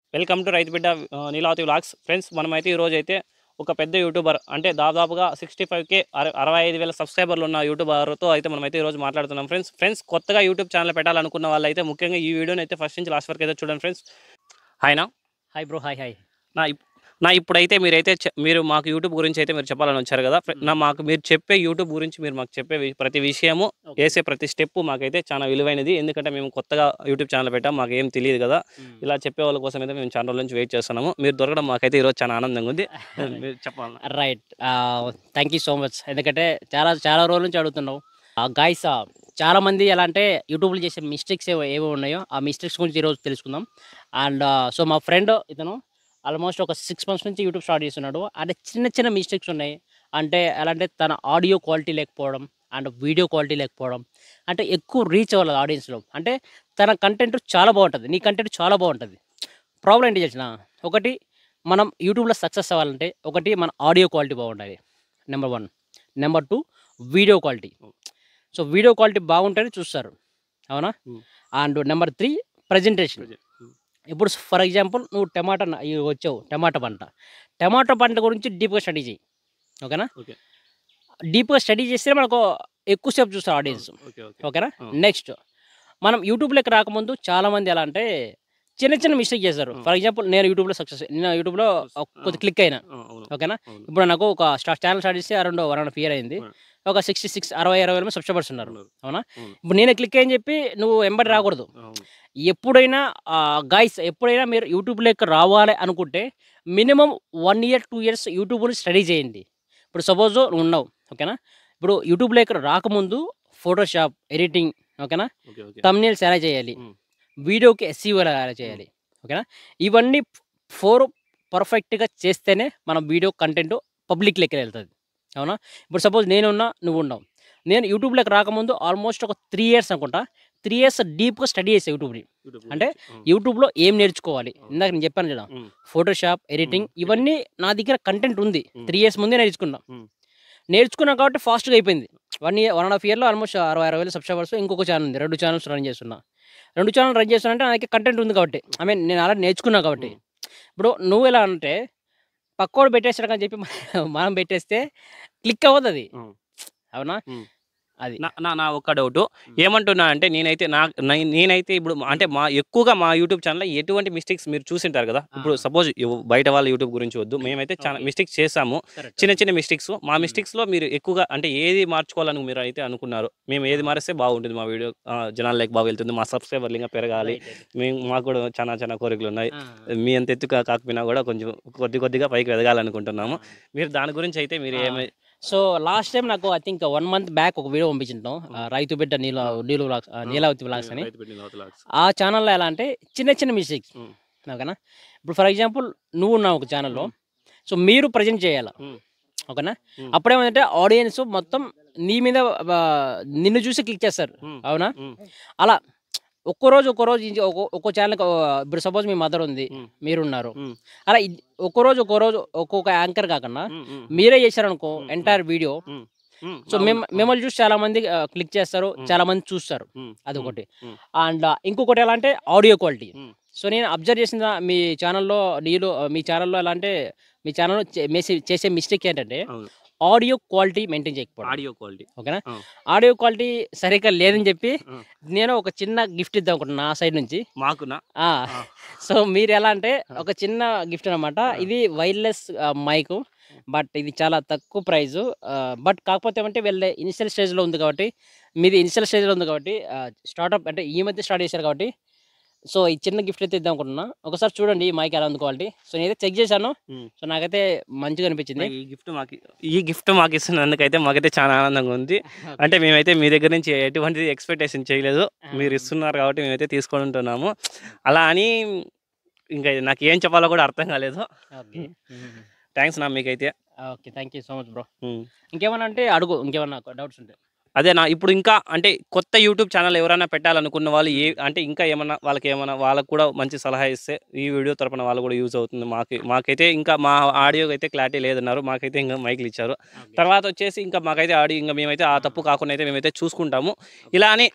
Welcome to రైతు బిడ్డ ఆ, నీలావతి వ్లాగ్స్ ఫ్రెండ్స్ మనమైతే ఈరోజు అయితే ఒక పెద్ద యూట్యూబర్ అంటే దాదాపుగా సిక్స్టీ ఫైవ్ కే అరవై ఐదు వేల సబ్స్క్రైబర్లు ఉన్న యూట్యూబర్తో అయితే మనమైతే ఈరోజు మాట్లాడుతున్నాం ఫ్రెండ్స్ ఫ్రెండ్స్ కొత్తగా యూట్యూబ్ ఛానల్ పెట్టాలనుకున్న వాళ్ళు అయితే ముఖ్యంగా ఈ వీడియోని అయితే ఫస్ట్ నుంచి లాస్ట్ వరకు అయితే చూడండి ఫ్రెండ్స్ హాయ్నా హాయ్ బ్రో హాయ్ హాయ్ నా ఇప్- నా ఇప్పుడైతే మీరైతే చె- మీరు మాకు యూట్యూబ్ గురించి అయితే మీరు చెప్పాలని వచ్చారు కదా ఫ్రె- నా మాకు మీరు చెప్పే యూట్యూబ్ గురించి మీరు మాకు చెప్పే వి- ప్రతి విషయము వేసే ప్రతి స్టెప్ మాకైతే చాలా విలువైనది ఎందుకంటే మేము కొత్తగా యూట్యూబ్ ఛానల్ పెట్టాం మాకు ఏం తెలియదు కదా ఇలా చెప్పే వాళ్ళ కోసం అయితే మేము చాలా రోజుల నుంచి వెయిట్ చేస్తున్నాము మీరు దొరకడం మాకైతే ఈరోజు చాలా ఆనందంగా ఉంది మీరు చెప్పాలన్నా right thank you so much ఎందుకంటే చాలా చాలా రోజుల నుంచి అడుగుతున్నావు గాయస్ చాలా మంది ఎలా అంటే యూట్యూబ్లో చేసే మిస్టేక్స్ ఏవో ఏవో ఉన్నాయో ఆ మిస్టేక్స్ గురించి ఈరోజు తెలుసుకుందాం అండ్ సో మా ఫ్రెండ్ ఇతను ఆల్మోస్ట్ ఒక సిక్స్ మంత్స్ నుంచి యూట్యూబ్ స్టార్ట్ చేస్తున్నాడు అంటే చిన్న చిన్న మిస్టేక్స్ ఉన్నాయి అంటే ఎలా అంటే తన ఆడియో క్వాలిటీ లేకపోవడం అండ్ వీడియో క్వాలిటీ లేకపోవడం అంటే ఎక్కువ రీచ్ అవ్వాలి ఆడియన్స్లో అంటే తన కంటెంట్ చాలా బాగుంటుంది నీ కంటెంట్ చాలా బాగుంటుంది ప్రాబ్లం ఏంటి తెలిసిన ఒకటి మనం యూట్యూబ్లో సక్సెస్ అవ్వాలంటే ఒకటి మన ఆడియో క్వాలిటీ బాగుండాలి number one number two video quality so video quality బాగుంటేనే చూస్తారు అవునా Hmm. And number three presentation ఇప్పుడు ఫర్ ఎగ్జాంపుల్ నువ్వు టమాటా న- ఇవి వచ్చావు టమాటా పంట టమాటా పంట గురించి డీప్గా స్టడీ చేయి ఓకేనా ఓకే డీప్గా స్టడీ చేస్తే మనకు ఎక్కువసేపు చూస్తారు ఆడియన్స్ ఓకే ఓకే ఓకేనా Hmm. నెక్స్ట్ మనం యూట్యూబ్లోకి రాకముందు చాలా మంది ఎలా అంటే చిన్న చిన్న మిస్టేక్ చేస్తారు Hmm. ఫర్ ఎగ్జాంపుల్ నేను యూట్యూబ్లో సక్సెస్ నేను యూట్యూబ్లో కొద్ది క్లిక్ అయినా అవును ఓకేనా అవును ఇప్పుడు నాకు ఒక స్టార్ ఛానల్ స్టార్ట్ చేసి అరౌండ్ వన్ అండ్ ఇయర్ అయింది Hmm. ఒక సిక్స్టీ సిక్స్ అరవై అరవై వేల సబ్స్క్రైబర్స్ ఉన్నారు ఉన్నారు. అవునా అవును. ఇప్పుడు నేను క్లిక్ అని చెప్పి నువ్వు ఎంబడి రాకూడదు అవును ఎప్పుడైనా గాయస్ ఎప్పుడైనా మీరు యూట్యూబ్లోకి రావాలి అనుకుంటే minimum one year two years యూట్యూబ్ని స్టడీ చేయండి ఇప్పుడు సపోజ్ నువ్వు ఉన్నావు ఓకేనా ఇప్పుడు యూట్యూబ్లోకి రాకముందు ఫోటోషాప్ ఎడిటింగ్ ఓకేనా ఓకే ఓకే తమ్నేల్స్ ఎలా చేయాలి Hmm. వీడియోకి ఎస్సీఓ ఎలా చేయాలి ఓకేనా ఇవన్నీ ఫోర్ పర్ఫెక్ట్గా చేస్తేనే మన వీడియో కంటెంట్ పబ్లిక్ లెక్క వెళ్తుంది అవునా ఇప్పుడు సపోజ్ నేనున్నా నువ్వు ఉన్నావు నేను యూట్యూబ్లోకి రాకముందు ఆల్మోస్ట్ ఒక త్రీ ఇయర్స్ అనుకుంటా త్రీ ఇయర్స్ డీప్గా స్టడీ చేసా యూట్యూబ్ని యూట్యూబ్ అంటే గురించి. అవును. యూట్యూబ్లో ఏం నేర్చుకోవాలి అవును. ఇందాక నేను చెప్పాను కదా ఉమ్, ఫోటోషాప్ ఎడిటింగ్ Hmm. ఇవన్నీ నా దగ్గర కంటెంట్ ఉంది Hmm. త్రీ ఇయర్స్ ముందే నేర్చుకున్నా Hmm. నేర్చుకున్నా కాబట్టి ఫాస్ట్గా అయిపోయింది one year one and half ఇయర్లో ఆల్మోస్ట్ అరవై అరవై వేల సబ్స్క్రైబర్స్ ఇంకొక ఛానల్ ఉంది రెండు ఛానల్స్ రన్ చేస్తున్నా రెండు ఛానల్ రన్ చేస్తున్నా అంటే నా దగ్గర కంటెంట్ ఉంది కాబట్టి ఐ మీన్ నేను అలా నేర్చుకున్నా కాబట్టి Hmm. ఇప్పుడు నువ్వు ఎలా అంటే పక్కోడు పెట్టేస్తాడు అని చెప్పి మనం పెట్టేస్తే క్లిక్ అవ్వదు అది అవును. అవునా Hmm. అది నా నా నా ఒక్క డౌట్ ఏమంటున్నా అంటే నేనైతే నా నై- నేనైతే ఇప్పుడు మా- అంటే మా ఎక్కువగా మా యూట్యూబ్ ఛానల్లో ఎటువంటి మిస్టేక్స్ మీరు చూసింటారు కదా ఇప్పుడు ఆ. సపోజ్ బయట వాళ్ళ యూట్యూబ్ గురించి వద్దు మేమైతే చాలా Okay. మిస్టేక్స్ చేసాము చిన్న చిన్న మిస్టేక్స్ మా మిస్టేక్స్ లో మీరు ఎక్కువగా అంటే ఏది మార్చుకోవాలని మీరు అయితే అనుకున్నారు మేము ఏది మారిస్తే బాగుంటుంది మా వీడియో జనాలకి బాగా వెళ్తుంది మా సబ్స్క్రైబర్లు ఇంకా పెరగాలి మేము మాకు కూడా చాలా చాలా కోరికలు ఉన్నాయి మీ అంత ఎత్తుగా కాకపోయినా కూడా కొంచెం కొద్ది కొద్దిగా పైకి ఎదగాలనుకుంటున్నాము మీరు దాని గురించి అయితే మీరు ఆ. ఏమి సో లాస్ట్ టైం నాకు I think one month back ఒక వీడియో పంపించింటాం ఆ, రైతు బిడ్డ నీల నీలు వ్లాగ్స్ ఆ, నీలావతి వ్లాగ్స్ అని ఆ ఛానల్లో ఎలా అంటే చిన్న చిన్న మిస్టేక్స్ Hmm. ఓకేనా ఇప్పుడు ఫర్ ఎగ్జాంపుల్ నువ్వు ఉన్నావు ఒక ఛానల్లో సో మీరు ప్రజెంట్ చేయాలి Hmm. ఓకేనా Hmm. అప్పుడేమంటే ఆడియన్స్ మొత్తం నీ మీద ఆ, నిన్ను చూసి క్లిక్ చేస్తారు అవునా అలా ఒక్కో రోజు ఒక్కో రోజు ఇంచు- ఒక్కో ఒక్కో ఛానల్ ఇప్పుడు సపోజ్ మీ మదర్ ఉంది Hmm. మీరున్నారు Hmm. అలా ఇ- ఒక్కో రోజు ఒక్కో రోజు ఒక్కొక్క యాంకర్ కాకుండా మీరే చేశారనుకో Hmm. ఎంటైర్ వీడియో సో మేము మిమ్మల్ని చూసి చాలా మంది క్లిక్ చేస్తారు Hmm. చాలా మంది చూస్తారు Hmm. అదొకటి Hmm. అండ్ ఇంకొకటి ఎలా అంటే ఆడియో క్వాలిటీ Hmm. సో నేను అబ్జర్వ్ చేసిన మీ ఛానల్లో నీలో మీ ఛానల్లో ఎలా అంటే మీ ఛానల్లో చేసే మిస్టేక్ ఏంటంటే అవును. ఆడియో క్వాలిటీ మెయింటైన్ చేయకపోవడం ఆడియో క్వాలిటీ ఓకేనా అవును. ఆడియో క్వాలిటీ సరిగ్గా లేదని చెప్పి అవును. నేను ఒక చిన్న గిఫ్ట్ ఇద్దాం అనుకుంటున్నా నా సైడ్ నుంచి మాకునా ఆ, ఆ. సో మీరు ఎలా అంటే ఒక చిన్న గిఫ్ట్ అనమాట ఇది వైర్లెస్ మైక్ బట్ ఇది చాలా తక్కువ ప్రైస్ బట్ కాకపోతే ఏమంటే వీళ్ళ ఇనిషియల్ స్టేజ్లో ఉంది కాబట్టి మీది ఇనిషియల్ స్టేజ్లో ఉంది కాబట్టి స్టార్ట్అప్ అంటే ఈ మధ్య స్టార్ట్ చేశారు కాబట్టి సో ఈ చిన్న గిఫ్ట్ అయితే ఇద్దాం అనుకుంటున్నా ఒకసారి చూడండి ఈ మైక్ ఎలా ఉంది క్వాలిటీ సో నేనైతే చెక్ చేశాను Hmm. సో నాకైతే మంచిగా అనిపించింది ఈ గిఫ్ట్ మాకు ఈ గిఫ్ట్ మాకు ఇస్తున్నందుకైతే మాకైతే చాలా ఆనందంగా ఉంది అంటే మేమైతే మీ దగ్గర నుంచి ఎటువంటి ఎక్స్పెక్టేషన్ చేయలేదు మీరు ఇస్తున్నారు కాబట్టి మేమైతే తీసుకొని ఉంటున్నాము అలా అని ఇంకా నాకు ఏం చెప్పాలో కూడా అర్థం కాలేదు ఓకే థ్యాంక్స్ నా మీకైతే okay thank you so much bro um. ఇంకేమన్నా అంటే అడుగు ఇంకేమన్నా డౌట్స్ ఉంటాయి అదే నా ఇప్పుడు ఇంకా అంటే కొత్త యూట్యూబ్ ఛానల్ ఎవరైనా పెట్టాలనుకున్న వాళ్ళు ఏ అంటే ఇంకా ఏమన్నా వాళ్ళకి ఏమన్నా వాళ్ళకి కూడా మంచి సలహా ఇస్తే ఈ వీడియో తరపున వాళ్ళు కూడా యూజ్ అవుతుంది మాకు మాకైతే ఇంకా మా ఆడియో అయితే క్లారిటీ లేదన్నారు మాకైతే ఇంకా మైక్లు ఇచ్చారు తర్వాత వచ్చేసి ఇంకా మాకైతే ఆడియో ఇంకా మేమైతే ఆ తప్పు కాకుండా అయితే మేమైతే చూసుకుంటాము ఇలా అని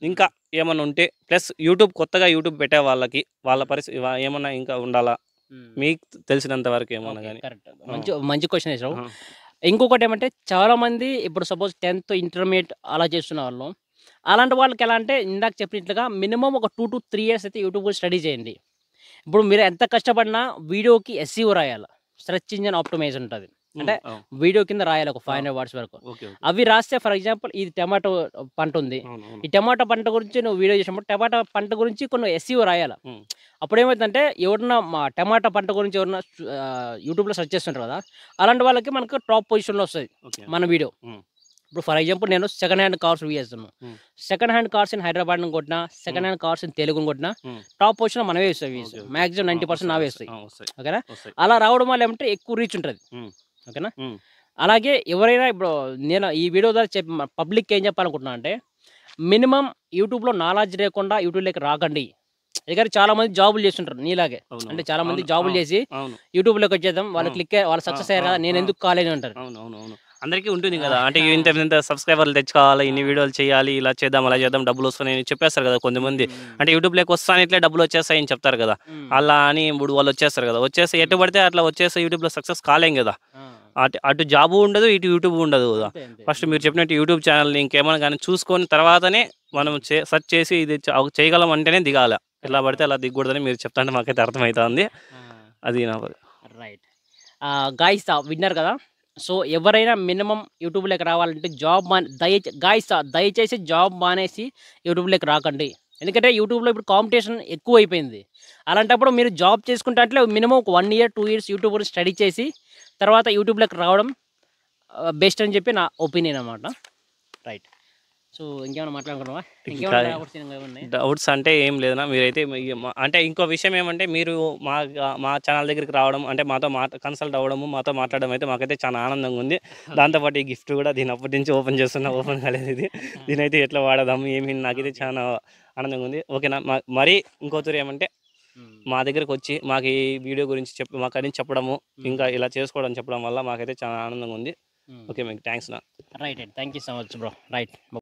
ఇంకా ఏమన్నా ఉంటే ప్లస్ యూట్యూబ్ కొత్తగా యూట్యూబ్ పెట్టే వాళ్ళకి వాళ్ళ పరిస్థితి వా- ఏమన్నా ఇంకా ఉండాలా మీకు తెలిసినంత వరకు ఏమన్నా కానీ కరెక్ట్ మంచి మంచి క్వశ్చన్ వేసావు ఇంకొకటి ఏమంటే చాలా మంది ఇప్పుడు సపోజ్ టెన్త్ ఇంటర్మీడియట్ అలా చేస్తున్న వాళ్ళు అలాంటి వాళ్ళకి ఎలా అంటే ఇందాక చెప్పినట్లుగా మినిమం ఒక టూ టు త్రీ ఇయర్స్ అయితే యూట్యూబ్ స్టడీ చేయండి ఇప్పుడు మీరు ఎంత కష్టపడినా వీడియోకి ఎస్సీఓ రాయాలి సెర్చ్ ఇంజన్ ఆప్టమైజ్ ఉంటుంది అంటే వీడియో కింద రాయాలి ఒక ఫైవ్ హండ్రెడ్ వర్డ్స్ వరకు ఓకే అవి రాస్తే ఫర్ ఎగ్జాంపుల్ ఇది టమాటో పంట ఉంది ఈ టమాటా పంట గురించి నువ్వు వీడియో చేసినప్పుడు టమాటా పంట గురించి కొన్ని ఎస్సీఓ రాయాలి Hmm. అప్పుడు ఏమవుతుందంటే ఎవరన్నా మా టమాటా పంట గురించి ఎవరన్నా ఆ, యూట్యూబ్లో సెర్చ్ చేస్తుంటారు కదా అలాంటి వాళ్ళకి మనకు టాప్ పొజిషన్లో వస్తుంది ఓకే మన వీడియో Hmm. ఇప్పుడు ఫర్ ఎగ్జాంపుల్ నేను సెకండ్ హ్యాండ్ కార్స్ వ్యూ చేస్తున్నాను Hmm. Second hand cars in Hyderabad కొట్టినా second hand cars in Telugu కొట్టినా Hmm. టాప్ పొజిషన్ మనమే వేస్తాయి Okay, okay. Maximum ninety percent నావే వస్తాయి వస్తాయి ఓకేనా వస్తాయి అలా రావడం వల్ల ఏమంటే ఎక్కువ రీచ్ ఉంటుంది Hmm. ఓకేనా Hmm. అలాగే ఎవరైనా ఇప్పుడు నేను ఈ వీడియో ద్వారా చెప్పి పబ్లిక్ ఏం చెప్పాలనుకుంటున్నా అంటే మినిమం యూట్యూబ్లో నాలెడ్జ్ లేకుండా యూట్యూబ్లోకి రాకండి ఎందుకంటే చాలా మంది జాబులు చేస్తుంటారు నీలాగే అవును, అంటే అవును. చాలా మంది అవును, జాబులు అవును, చేసి అవును యూట్యూబ్లోకి వచ్చేద్దాం వాళ్ళు ఆ. క్లిక్ వాళ్ళు సక్సెస్ ఆ, అయ్యారు కదా ఆ, నేను ఆ. ఎందుకు కాలేజ్ అంటారు అవును అవును అవును అందరికీ ఉంటుంది కదా అంటే ఇంత ఇంత సబ్స్క్రైబర్లు తెచ్చుకోవాలి ఇన్ని వీడియోలు చేయాలి ఇలా చేద్దాం అలా చేద్దాం డబ్బులు వస్తున్నాయని చెప్పేస్తారు కదా కొంతమంది అంటే యూట్యూబ్లోకి వస్తాను ఇట్లే డబ్బులు వచ్చేస్తాయని చెప్తారు కదా మ్మ్. అలా అని ఇప్పుడు వాళ్ళు వచ్చేస్తారు కదా వచ్చేసి ఎటు పడితే అట్లా వచ్చేసి యూట్యూబ్లో సక్సెస్ కాలేం కదా ఆ. అటు అటు జాబు ఉండదు ఇటు యూట్యూబ్ ఉండదు కదా అంతే, అంతే. ఫస్ట్ మీరు చెప్పినట్టు యూట్యూబ్ ఛానల్ని ఇంకేమైనా కానీ చూసుకొని తర్వాతనే మనం చే సెర్చ్ చేసి ఇది చ- చేయగలం అంటేనే దిగాలి ఎలా పడితే అలా దిగకూడదని మీరు చెప్తాంటే మాకైతే అర్థమవుతుంది ఆ. అది నా రైట్ గాయస్ విన్నారు కదా సో ఎవరైనా మినిమం యూట్యూబ్లోకి రావాలంటే జాబ్ మానే దయచే గాయస్ దయచేసి జాబ్ మానేసి యూట్యూబ్లోకి రాకండి ఎందుకంటే యూట్యూబ్లో ఇప్పుడు కాంపిటీషన్ ఎక్కువ అయిపోయింది అలాంటప్పుడు మీరు జాబ్ చేసుకుంటే అంటే మినిమం ఒక one year two years YouTube గురించి స్టడీ చేసి తర్వాత యూట్యూబ్లోకి రావడం బెస్ట్ అని చెప్పి నా ఒపీనియన్ అనమాట రైట్ సో ఇంకేమైనా మాట్లాడుకున్నావా ఇంకేమైనా ఇంకా- doubts ఏమైనా ఉన్నాయి డౌట్స్ అంటే ఏం లేదన్నా మీరైతే మీ- మా- అంటే ఇంకో విషయం ఏమంటే మీరు మా మా ఛానల్ దగ్గరికి రావడం అంటే మాతో మాట కన్సల్ట్ అవ్వడము మాతో మాట్లాడడం అయితే మాకైతే చాలా ఆనందంగా ఉంది దాంతోపాటు ఈ గిఫ్ట్ కూడా దీని అప్పటి నుంచి ఓపెన్ చేస్తున్నా ఓపెన్ కాలేదు ఇది దీని అయితే ఎట్లా వాడదాము ఏమి నాకైతే చాలా ఆనందంగా ఉంది ఓకేనా మా- మరి ఇంకోతూరు ఏమంటే మ్మ్. మా దగ్గరకు వచ్చి మాకు ఈ వీడియో గురించి చెప్పి మాకు అని చెప్పడము ఇంకా ఇలా చేసుకోవడం చెప్పడం వల్ల మాకైతే చాలా ఆనందంగా ఉంది మ్మ్. ఓకే మీకు థ్యాంక్స్ నా right right thank you so much bro right